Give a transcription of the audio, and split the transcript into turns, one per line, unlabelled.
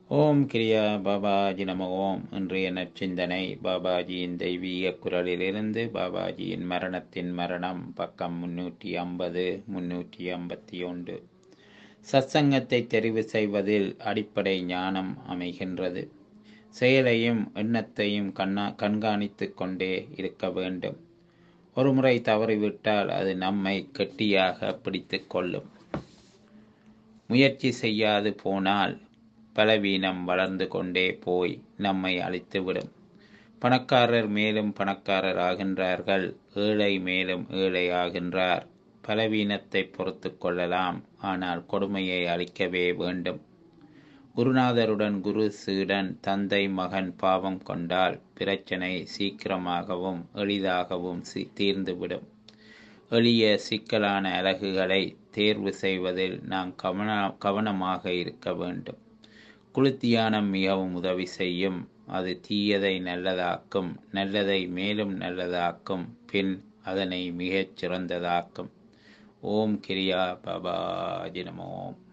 ஓம் கிரியா பாபாஜி நம ஓம் இன்றைய நற்சிந்தனை பாபாஜியின் தெய்வீக குரலிலிருந்து பாபாஜியின் மரணத்தின் மரணம் பக்கம் முன்னூற்றி ஐம்பது முன்னூற்றி ஐம்பத்தி ஒன்று சத்சங்கத்தை தெரிவு செய்வதில் அடிப்படை ஞானம் அமைகின்றது செயலையும் எண்ணத்தையும் கண்ணா கண்காணித்து கொண்டே இருக்க வேண்டும் ஒருமுறை தவறிவிட்டால் அது நம்மை கெட்டியாக பிடித்து கொள்ளும் முயற்சி செய்யாது போனால் பலவீனம் வளர்ந்து கொண்டே போய் நம்மை அழித்துவிடும் பணக்காரர் மேலும் பணக்காரர் ஆகின்றார்கள் ஏழை மேலும் ஏழை ஆகின்றார் பலவீனத்தை பொறுத்து கொள்ளலாம் ஆனால் கொடுமையை அழிக்கவே வேண்டும் குருநாதருடன் குரு சீடன் தந்தை மகன் பாவம் கொண்டால் பிரச்சனை சீக்கிரமாகவும் எளிதாகவும் தீர்ந்துவிடும் எளிய சிக்கலான அலகுகளை தேர்வு செய்வதில் நாம் கவன கவனமாக இருக்க வேண்டும் குளித்தியானம் மிகவும் உதவி செய்யும் அது தீயதை நல்லதாக்கும் நல்லதை மேலும் நல்லதாக்கும் பின் அதனை மிகச் சிறந்ததாக்கும் ஓம் கிரியா பாபாஜி நமோம்